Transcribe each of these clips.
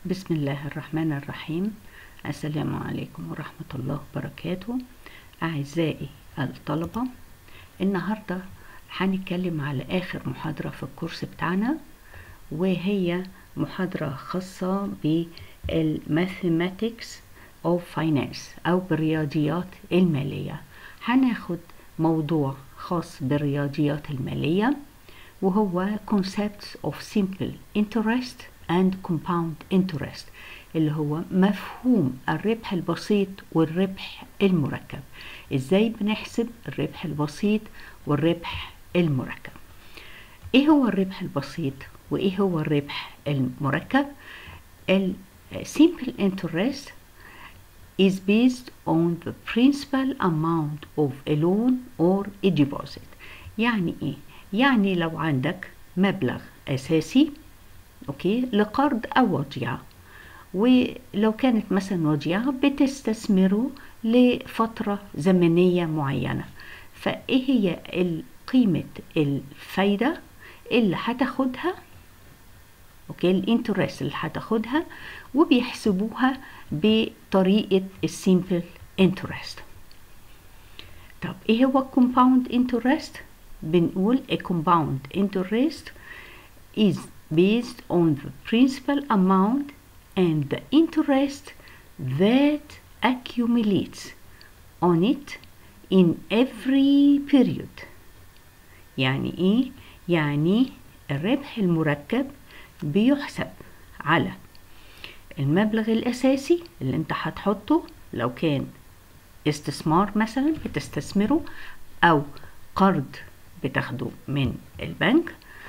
بسم الله الرحمن الرحيم السلام عليكم ورحمة الله وبركاته أعزائي الطلبة النهاردة هنتكلم على آخر محاضرة في الكورس بتاعنا وهي محاضرة خاصة بالماثيماتكس of finance أو بالرياضيات المالية هناخد موضوع خاص بالرياضيات المالية وهو concepts of simple interest and compound interest اللي هو مفهوم الربح البسيط والربح المركب ازاي بنحسب الربح البسيط والربح المركب ايه هو الربح البسيط وايه هو الربح المركب ال simple interest is based on the principal amount of a loan or a deposit يعني ايه يعني لو عندك مبلغ اساسي اوكي لقرض او وديعه ولو كانت مثلا وديعه بتستثمره لفتره زمنيه معينه فايه هي قيمه الفايده اللي هتاخدها اوكي الانترست اللي هتاخدها وبيحسبوها بطريقه السيمبل انترست طب ايه هو الكومباوند انترست بنقول a compound interest is based on the principal amount and the interest that accumulates on it in every period يعني ايه يعني الربح المركب بيحسب على المبلغ الاساسي اللي انت هتحطه لو كان استثمار مثلا بتستثمره او قرض بتاخده من البنك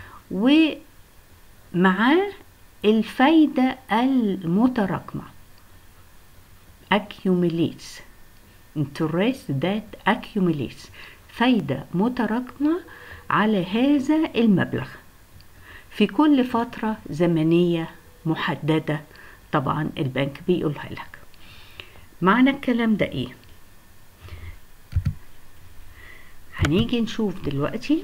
ومعاه الفايدة المتراكمة accumulates interest that accumulates فايدة متراكمة على هذا المبلغ في كل فترة زمنية محددة طبعا البنك بيقولها لك معنى الكلام ده ايه هنيجي نشوف دلوقتي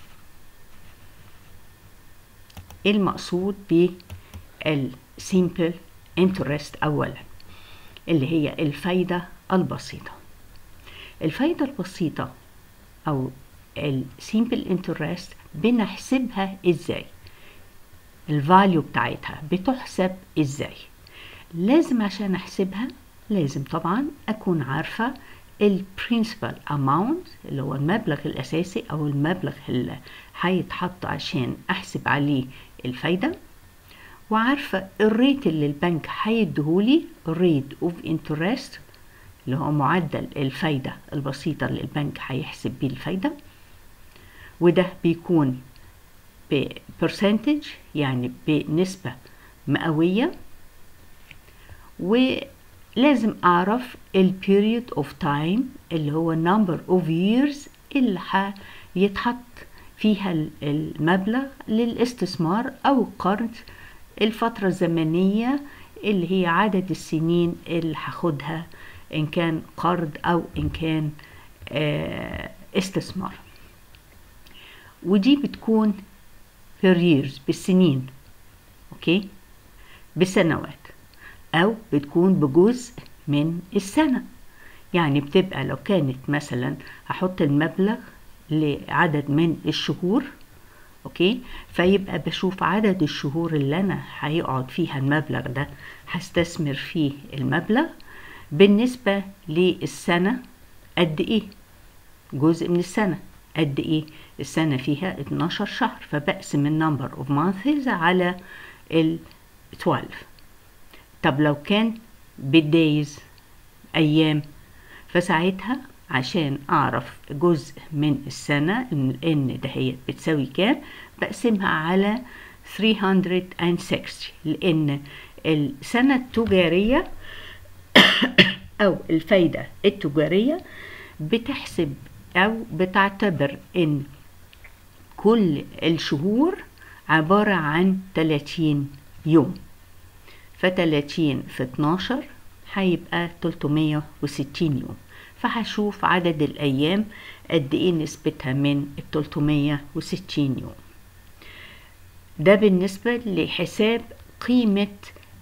ايه المقصود بالسيمبل انترست اولا اللي هي الفايدة البسيطة الفايدة البسيطة او السيمبل انترست بنحسبها ازاي الفاليو بتاعتها بتحسب ازاي لازم عشان احسبها لازم طبعا اكون عارفة البرنسبل اماونت اللي هو المبلغ الاساسي او المبلغ اللي هيتحط عشان احسب عليه الفايده وعارفه الريت اللي البنك هيديهولي ريت اوف انترست اللي هو معدل الفايده البسيطه اللي البنك هيحسب بيه الفايده وده بيكون ببرسنتج يعني بنسبه مئويه و لازم أعرف ال period of time اللي هو number of years اللي هيتحط فيها المبلغ للاستثمار أو القرض الفترة الزمنية اللي هي عدد السنين اللي هاخدها إن كان قرض أو إن كان استثمار ودي بتكون per years بالسنين أوكي بالسنوات أو بتكون بجزء من السنة يعني بتبقى لو كانت مثلا هحط المبلغ لعدد من الشهور اوكي فيبقى بشوف عدد الشهور اللي انا هيقعد فيها المبلغ ده هستثمر فيه المبلغ بالنسبة للسنة قد ايه جزء من السنة قد ايه السنة فيها 12 شهر فبقسم النمبر اوف مانثز على ال 12 طب لو كان بالدايز ايام فساعتها عشان اعرف جزء من السنة ان ده هي بتساوي كام بقسمها على 360 لان السنة التجارية او الفايدة التجارية بتحسب او بتعتبر ان كل الشهور عبارة عن 30 يوم فتلاتين في اتناشر هيبقى تلتمية وستين يوم فهشوف عدد الأيام قد إيه نسبتها من التلتمية وستين يوم ده بالنسبة لحساب قيمة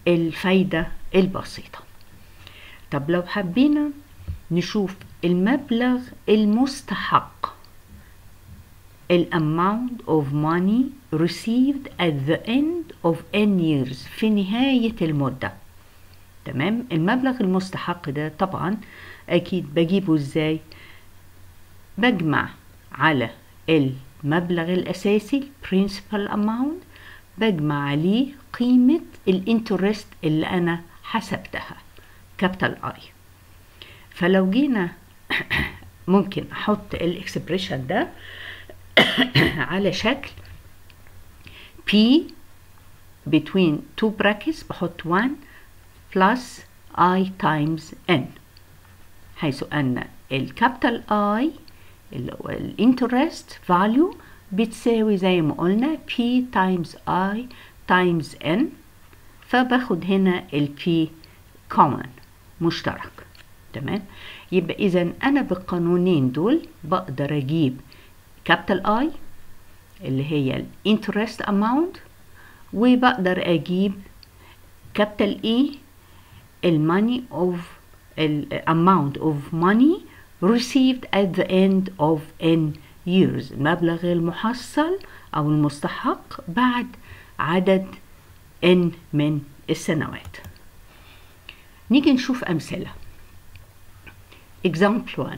الفايدة البسيطة طب لو حبينا نشوف المبلغ المستحق ال amount of money received at the end of n years في نهاية المدة تمام المبلغ المستحق ده طبعا أكيد بجيبه إزاي بجمع على المبلغ الأساسي principal amount بجمع عليه قيمة الانترست اللي أنا حسبتها كابيتال اي فلو جينا ممكن احط الاكسبريشن ده على شكل P between two brackets بحط 1 plus I times N حيث أن الكابيتال I اللي هو الانترست فاليو بتساوي زي ما قلنا P times I times N فباخد هنا ال P common مشترك تمام يبقى اذا انا بالقانونين دول بقدر اجيب كابيتال اي اللي هي الانترست اماونت وبقدر اجيب كابيتال اي الماني اوف الاماونت اوف ماني received at the end of n years المبلغ المحصل او المستحق بعد عدد n من السنوات نيجي نشوف أمثلة example 1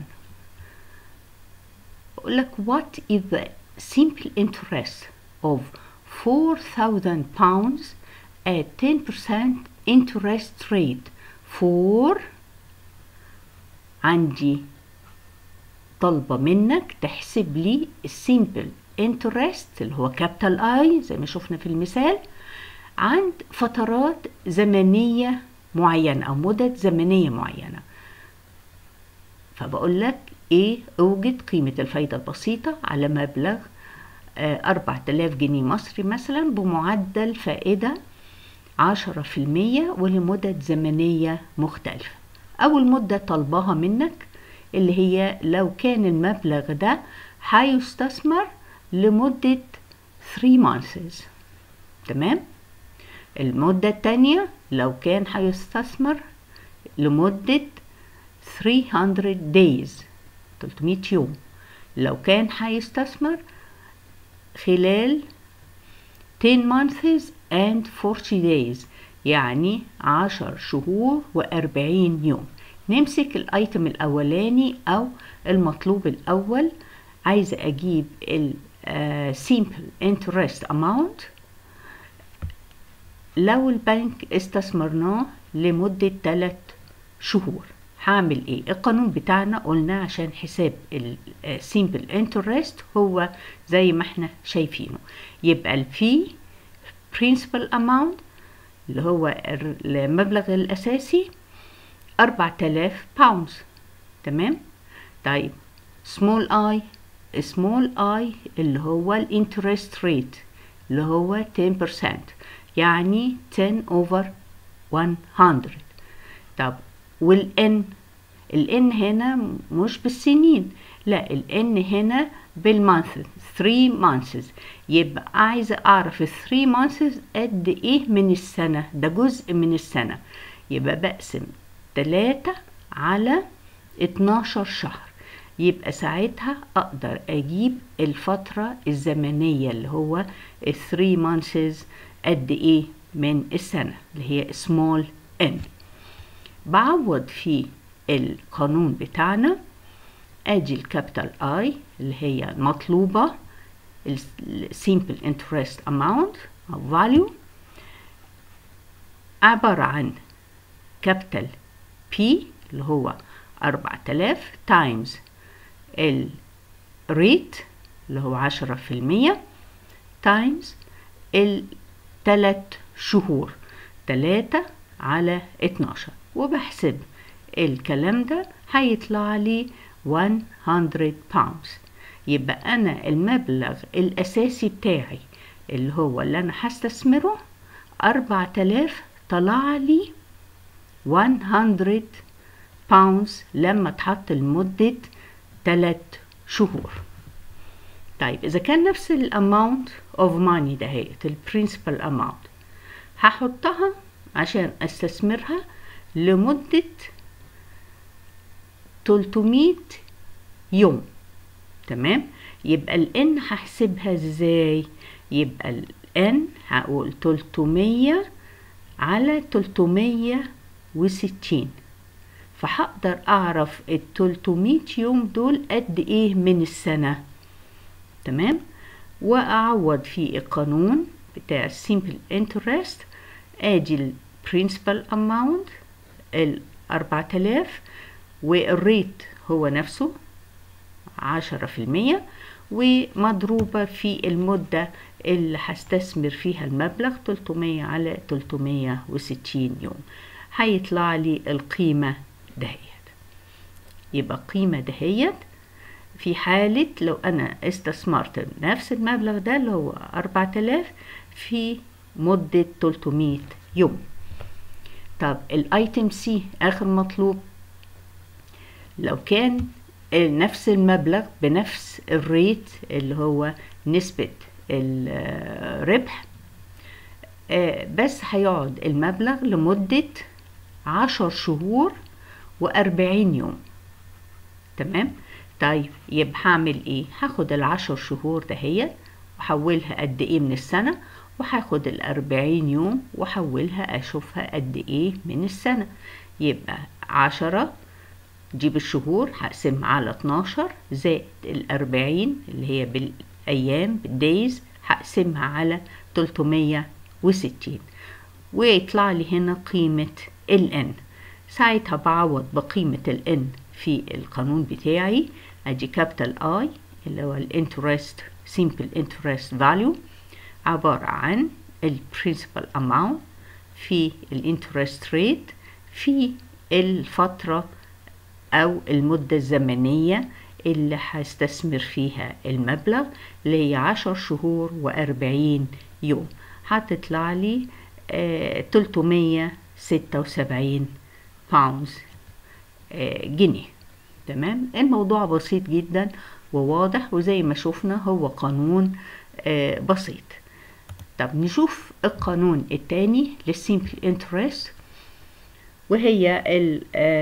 بقول لك what is the simple interest of 4000 pounds at 10% interest rate for عندي طلبة منك تحسب لي السيمبل انترست اللي هو كابيتال اي زي ما شفنا في المثال عند فترات زمنية معينة أو مدد زمنية معينة فبقول لك إيه أوجد قيمة الفايدة البسيطة على مبلغ أربعة آلاف جنيه مصري مثلا بمعدل فائدة عشرة في المية ولمدد زمنية مختلفة أول مدة طلبها منك اللي هي لو كان المبلغ ده هيستثمر لمدة 3 months تمام المدة التانية لو كان هيستثمر لمدة 300 days 300 يوم لو كان هيستثمر خلال 10 months and 40 days يعني 10 شهور و40 يوم نمسك الايتم الاولاني او المطلوب الاول عايزه اجيب ال simple interest amount لو البنك استثمرناه لمدة 3 شهور هعمل ايه القانون بتاعنا قلنا عشان حساب السيمبل انترست هو زي ما احنا شايفينه يبقى الفي principal amount اللي هو المبلغ الاساسي 4000 باوند تمام طيب small i small i اللي هو الانترست ريت اللي هو 10% يعني 10 over 100 طب والان الان هنا مش بالسنين لا الان هنا بالمانث 3 مانثز يبقى عايزه اعرف ال 3 مانثز قد ايه من السنه ده جزء من السنه يبقى بقسم 3 على 12 شهر يبقى ساعتها اقدر اجيب الفتره الزمنيه اللي هو ال 3 مانثز قد ايه من السنه اللي هي small n بعوض في القانون بتاعنا ادي الكابيتال اي اللي هي المطلوبة simple interest amount أو value عبارة عن كابيتال P اللي هو 4000 times الريت اللي هو عشرة في المية times التلات شهور تلاتة على اتناشر وبحسب الكلام ده هيطلع لي 100 باوندز يبقى انا المبلغ الاساسي بتاعي اللي هو اللي انا هستثمره 4000 طلع لي 100 باوندز لما اتحط لمدة 3 شهور طيب اذا كان نفس الاماونت اوف ماني دهيت البرنسبل اماونت هحطها عشان استثمرها لمدة 300 يوم تمام يبقى الان هحسبها ازاي يبقى الان هقول 300 على 360 فهقدر اعرف ال 300 يوم دول قد ايه من السنة تمام واعوض في القانون بتاع simple interest ادي ال principal amount ال 4000 والريت هو نفسه عشرة في المية ومضروبة في المدة اللي هستثمر فيها المبلغ 300 على 360 يوم هيطلع لي القيمة دهيت يبقى القيمة دهيت في حالة لو أنا استثمرت نفس المبلغ ده اللي هو 4000 في مدة 300 يوم طب الايتم سي آخر مطلوب لو كان نفس المبلغ بنفس الريت اللي هو نسبة الربح بس هيقعد المبلغ لمدة عشر شهور وأربعين يوم تمام طيب يبقى هعمل ايه هاخد العشر شهور دهيت وحولها قد ايه من السنة وهاخد الأربعين يوم وحولها أشوفها قد ايه من السنة يبقى عشرة جيب الشهور هقسمها على 12 زائد الأربعين اللي هي بالأيام بالدايز هقسمها على 360 ويطلع لي هنا قيمة ال n ساعتها بعوض بقيمة ال n في القانون بتاعي ادي كابيتال I اللي هو الانترست simple interest value عبارة عن ال principal amount في الانترست ريت في الفترة أو المدة الزمنية اللي هستثمر فيها المبلغ اللي هي عشر شهور وأربعين يوم هتطلع لي تلتمية ستة وسبعين باوندز جنيه تمام الموضوع بسيط جدا وواضح وزي ما شفنا هو قانون آه بسيط طب نشوف القانون التاني للسيمبل انترست وهي ال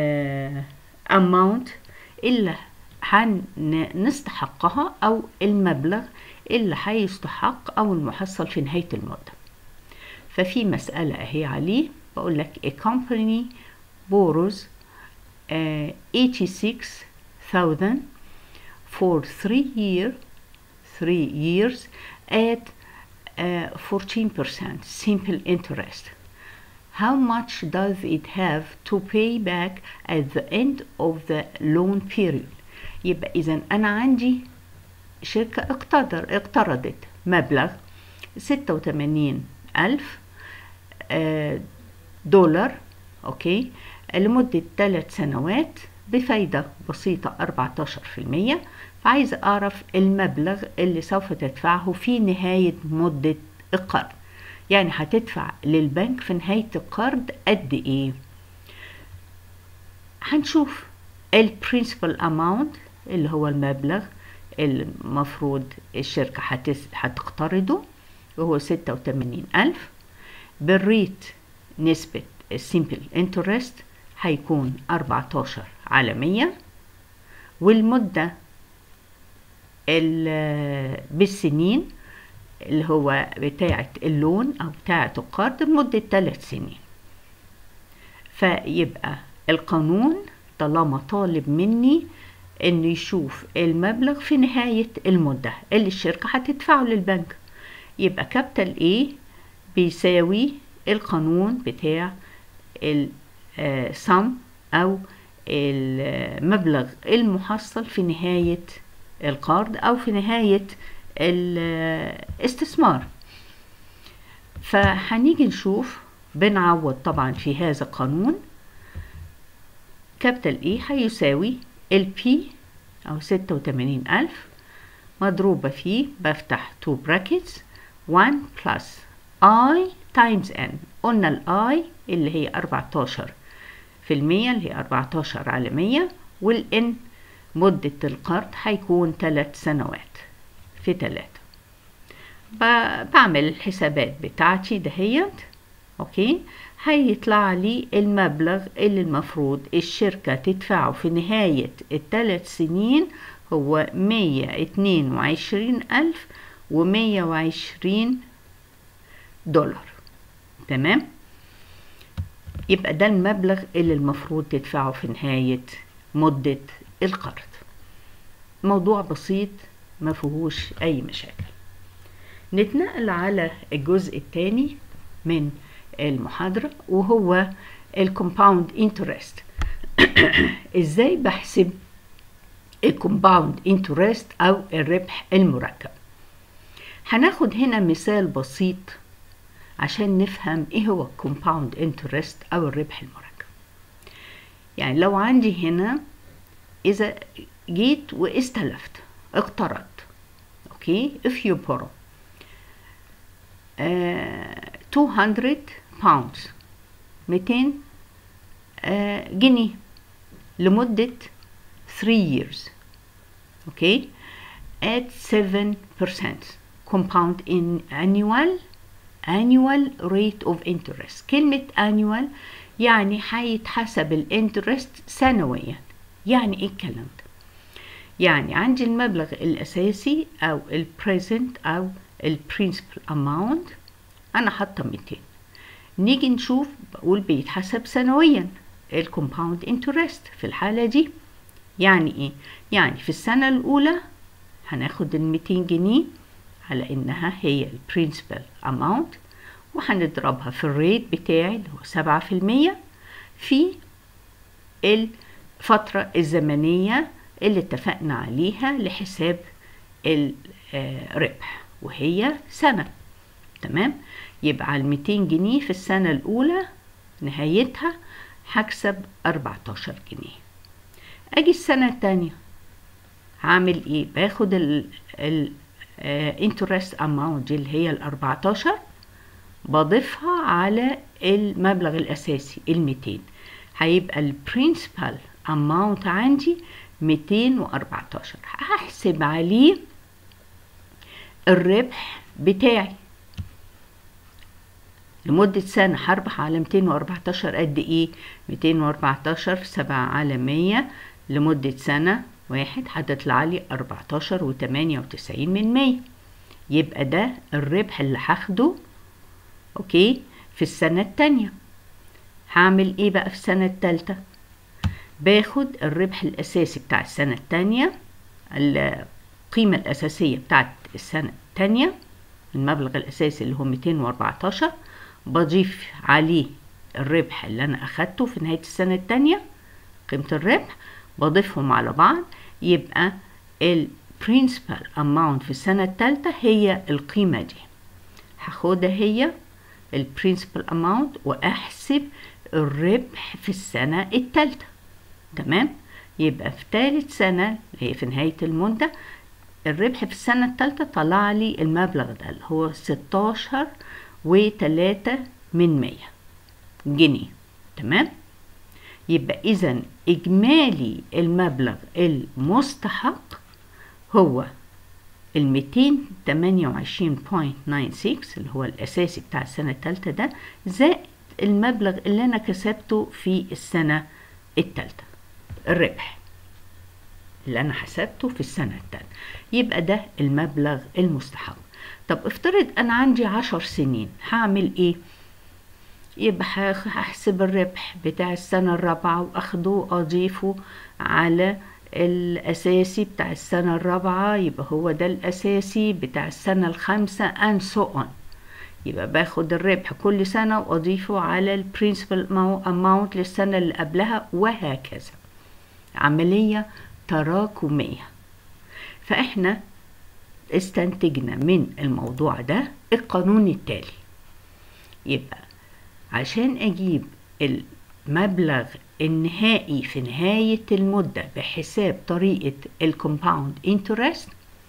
amount اللي هنستحقها أو المبلغ اللي هيستحق أو المحصل في نهاية المدة ففي مسألة أهي عليه بقول لك a company borrows uh, 86,000 for 3 year 3 years at uh, 14% simple interest how much does it have to pay back at the end of the loan period يبقى إذا أنا عندي شركة اقتدر اقترضت مبلغ ستة وثمانين ألف دولار أوكي لمدة ثلاث سنوات بفايدة بسيطة 14% فعايز أعرف المبلغ اللي سوف تدفعه في نهاية مدة القرض يعني هتدفع للبنك في نهاية القرض قد إيه هنشوف البرنسبل اماونت اللي هو المبلغ المفروض الشركة هتقترضه وهو ستة وتمانين ألف بالريت نسبة السيمبل انترست هيكون أربعتاشر على مية والمدة بالسنين اللي هو بتاعة اللون أو بتاعة القرض لمدة ثلاث سنين فيبقى القانون طالما طالب مني انه يشوف المبلغ في نهاية المدة اللي الشركة هتدفعه للبنك يبقى كابيتال A بيساوي القانون بتاع السم أو المبلغ المحصل في نهاية القرض أو في نهاية الاستثمار فهنيجي نشوف بنعوض طبعا في هذا القانون كابيتال اي هيساوي البي او ستة وتمانين ألف مضروبة في بفتح تو براكتس 1 بلس اي تايمز ان قلنا الاي اللي هي 14 في المية اللي هي 14 على مية والان مدة القرض هيكون ثلاث سنوات في ثلاثة بعمل الحسابات بتاعتي دهيت اوكي هيطلع لي المبلغ اللي المفروض الشركة تدفعه في نهاية الثلاث سنين هو مية اتنين وعشرين ألف ومية وعشرين دولار تمام يبقى ده المبلغ اللي المفروض تدفعه في نهاية مدة القرض موضوع بسيط ما فيهوش أي مشاكل نتنقل على الجزء الثاني من المحاضرة وهو الكومباوند انترست ازاي بحسب الكومباوند انترست او الربح المركب هناخد هنا مثال بسيط عشان نفهم ايه هو الكومباوند انترست او الربح المركب يعني لو عندي هنا اذا جيت واستلفت اقترضت اوكي if you borrow uh, 200 pounds 200 uh, جنيه لمدة 3 years اوكي at 7% compound in annual annual rate of interest كلمة annual يعني هيتحسب الانترست سنويا يعني ايه الكلام ده يعني عندي المبلغ الأساسي أو البريزنت أو البرنسبل أماونت أنا حاطة 200 نيجي نشوف بقول بيتحسب سنويا الكومباوند انترست في الحالة دي يعني ايه؟ يعني في السنة الأولى هناخد ال 200 جنيه على إنها هي البرنسبل أماونت وهنضربها في الريت بتاعي اللي هو سبعة في المية في الفترة الزمنية اللي اتفقنا عليها لحساب الربح وهي سنة تمام يبقى على 200 جنيه في السنة الأولى نهايتها هكسب 14 جنيه أجي السنة التانية هعمل إيه باخد ال ال interest amount دي اللي هي ال 14 بضيفها على المبلغ الأساسي ال 200 هيبقى البرنسبال amount عندي 214 هحسب عليه الربح بتاعي لمدة سنة هربح على 214 قد ايه 214 في 7 على 100 لمدة سنة واحد هتطلع لي 14 وتمانية وتسعين من مية يبقى ده الربح اللي هاخده اوكي في السنة التانية هعمل ايه بقى في السنة التالتة باخد الربح الأساسي بتاع السنة التانية القيمة الأساسية بتاعت السنة التانية المبلغ الأساسي اللي هو 214 بضيف عليه الربح اللي أنا أخدته في نهاية السنة التانية قيمة الربح بضيفهم على بعض يبقى ال principal amount في السنة التالتة هي القيمة دي هاخدها هي ال principal amount وأحسب الربح في السنة التالتة تمام يبقى في تالت سنة اللي هي في نهاية المدة الربح في السنة التالتة طلع لي المبلغ ده اللي هو ستاشر وتلاتة من مية جنيه تمام يبقى إذا إجمالي المبلغ المستحق هو الميتين تمانية وعشرين بوينت ناين سيكس اللي هو الأساسي بتاع السنة التالتة ده زائد المبلغ اللي أنا كسبته في السنة التالتة الربح اللي أنا حسبته في السنة التالتة يبقى ده المبلغ المستحق طب افترض أنا عندي عشر سنين هعمل إيه؟ يبقى هحسب الربح بتاع السنة الرابعة وأخده وأضيفه على الأساسي بتاع السنة الرابعة يبقى هو ده الأساسي بتاع السنة الخامسة and so on يبقى باخد الربح كل سنة وأضيفه على البرنسبل amount للسنة اللي قبلها وهكذا عملية تراكمية فإحنا استنتجنا من الموضوع ده القانون التالي يبقى عشان أجيب المبلغ النهائي في نهاية المدة بحساب طريقة الكومباوند انترست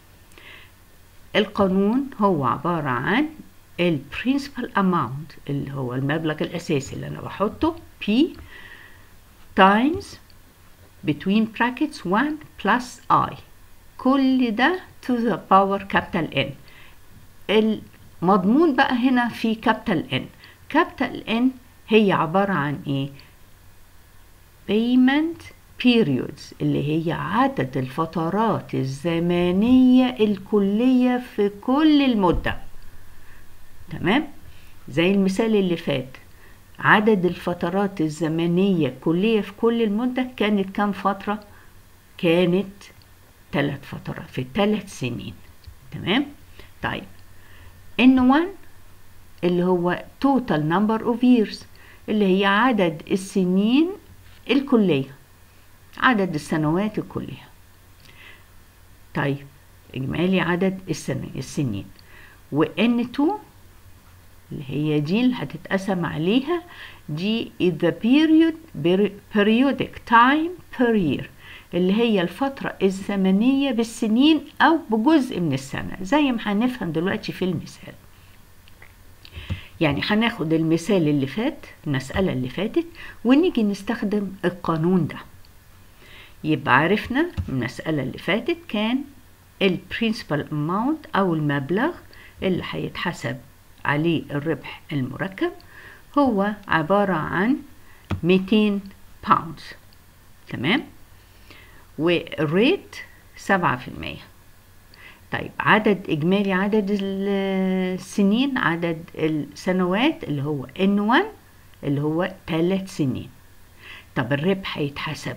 القانون هو عبارة عن البرنسبل اماونت اللي هو المبلغ الأساسي اللي أنا بحطه P times between brackets 1 plus I كل ده to the power capital N المضمون بقى هنا في capital N كابيتال ان هي عبارة عن ايه payment periods اللي هي عدد الفترات الزمنية الكلية في كل المدة تمام زي المثال اللي فات عدد الفترات الزمنية الكلية في كل المدة كانت كام فترة كانت ثلاث فترات في ثلاث سنين تمام طيب N1 اللي هو total number of years اللي هي عدد السنين الكلية عدد السنوات الكلية طيب إجمالي عدد السن- السنين و N2 اللي هي دي اللي هتتقسم عليها دي is the period periodic time per year اللي هي الفترة الزمنية بالسنين أو بجزء من السنة زي ما هنفهم دلوقتي في المثال يعني هناخد المثال اللي فات المسألة اللي فاتت ونيجي نستخدم القانون ده يبقى عرفنا المسألة اللي فاتت كان البرنسبل اماونت أو المبلغ اللي هيتحسب عليه الربح المركب هو عبارة عن 200 باوند تمام والريت 7% طيب عدد إجمالي عدد السنين عدد السنوات اللي هو N1 اللي هو 3 سنين طب الربح هيتحسب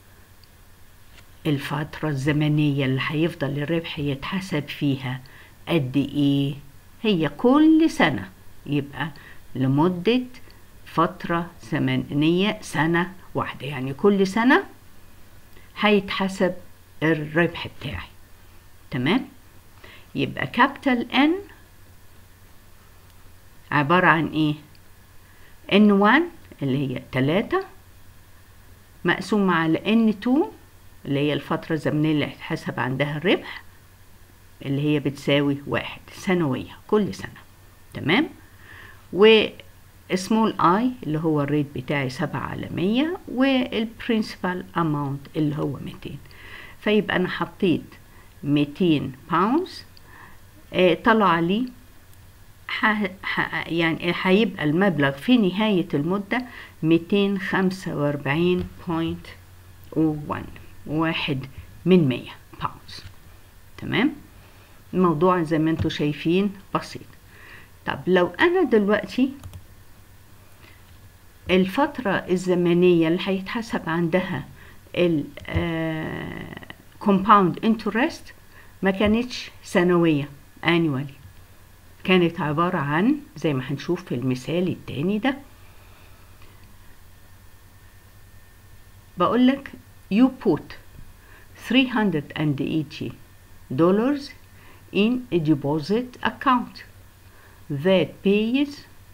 الفترة الزمنية اللي هيفضل الربح يتحسب فيها قد إيه هي كل سنة يبقى لمدة فترة زمنية سنة واحدة يعني كل سنة هيتحسب الربح بتاعي تمام يبقى كابيتال N عبارة عن ايه N1 اللي هي تلاتة مقسومة على N2 اللي هي الفترة الزمنية اللي هيتحسب عندها الربح اللي هي بتساوي واحد سنوية كل سنة تمام و small i اللي هو الريت بتاعي سبعة على مية والبرنسبال اماونت اللي هو ميتين فيبقى انا حطيت ميتين باوندز آه طلع لي ح... ح... يعني هيبقى المبلغ في نهاية المدة ميتين خمسة وأربعين بوينت وان واحد من مية باوندز تمام الموضوع زي ما انتوا شايفين بسيط طب لو انا دلوقتي الفترة الزمنية اللي هيتحسب عندها ال compound interest ما كانتش سنوية annually كانت عبارة عن زي ما هنشوف في المثال التاني ده بقول لك you put 380 dollars in a deposit account that pays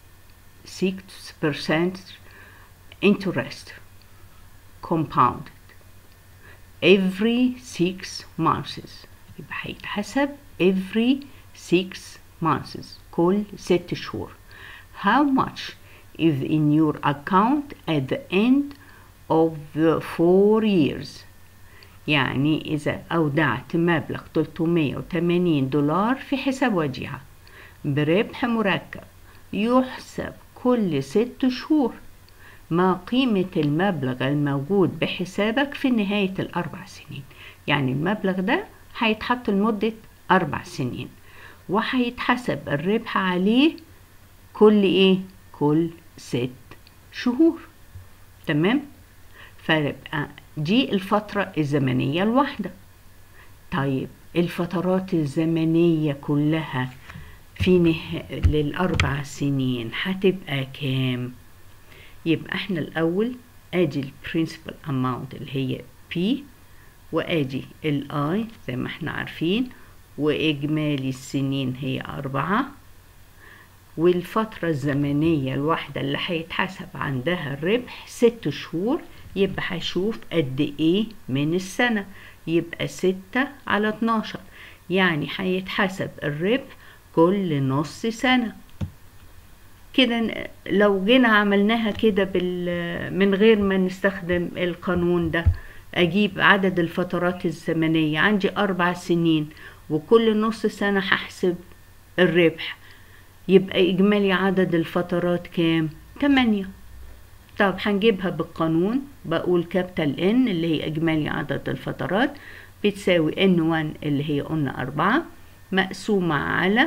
6% interest compounded every six months يبقى هيتحسب every six months كل ست شهور how much is in your account at the end of the four years يعني إذا أودعت مبلغ 380 دولار في حساب وديعة بربح مركب يحسب كل ست شهور ما قيمة المبلغ الموجود بحسابك في نهاية الأربع سنين يعني المبلغ ده هيتحط لمدة أربع سنين وهيتحسب الربح عليه كل إيه؟ كل ست شهور تمام؟ فيبقى دي الفترة الزمنية الواحدة طيب الفترات الزمنية كلها في نه... للأربع سنين هتبقى كام؟ يبقى احنا الأول ادي البرنسبل اماونت اللي هي P وادي الاي زي ما احنا عارفين واجمالي السنين هي أربعة والفترة الزمنية الواحدة اللي هيتحسب عندها الربح ست شهور يبقى هشوف قد ايه من السنة يبقى ستة على اتناشر يعني هيتحسب الربح كل نص سنة كده لو جينا عملناها كده من غير ما نستخدم القانون ده اجيب عدد الفترات الزمنية عندي اربع سنين وكل نص سنة هحسب الربح يبقى إجمالي عدد الفترات كام؟ تمانية طب هنجيبها بالقانون بقول كابيتال N اللي هي إجمالي عدد الفترات بتساوي N1 اللي هي قلنا أربعة مقسومة على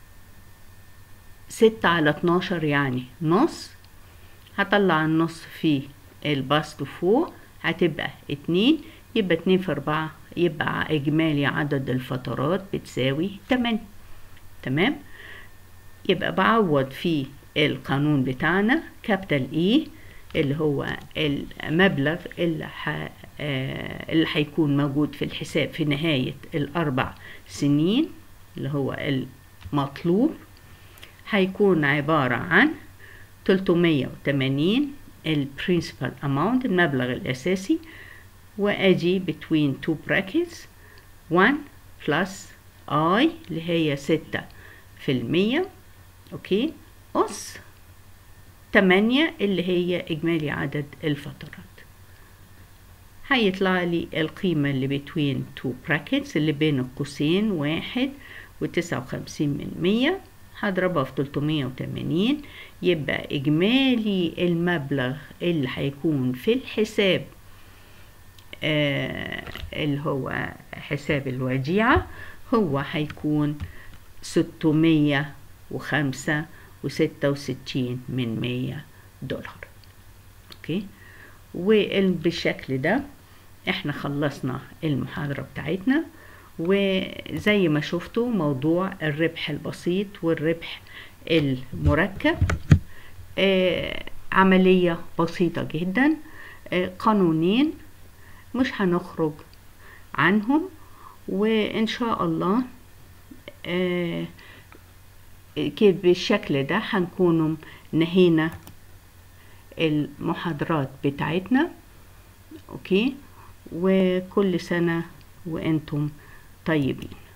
ستة على اتناشر يعني نص هطلع النص في البسط فوق هتبقى اتنين يبقى اتنين في أربعة يبقى إجمالي عدد الفترات بتساوي تمانية تمام يبقى بعوض في القانون بتاعنا كابيتال اي اللي هو المبلغ اللي ح... آه اللي هيكون موجود في الحساب في نهاية الأربع سنين اللي هو المطلوب هيكون عبارة عن 380 البرنسبال اماونت المبلغ الأساسي وأجي between two brackets 1 plus I اللي هي ستة في المية أوكي أس تمانية اللي هي إجمالي عدد الفترات هيطلع لي القيمة اللي between two brackets اللي بين القوسين واحد وتسعة وخمسين من مية هضربها في تلتمية وتمانين يبقى إجمالي المبلغ اللي هيكون في الحساب آه اللي هو حساب الوديعة هو هيكون ستمية وخمسة وستة وستين من مية دولار اوكي وبالشكل ده احنا خلصنا المحاضرة بتاعتنا وزي ما شفتوا موضوع الربح البسيط والربح المركب آه عملية بسيطة جدا آه قانونين مش هنخرج عنهم وإن شاء الله آه كده بالشكل ده هنكونوا نهينا المحاضرات بتاعتنا اوكي وكل سنة وانتم طيبين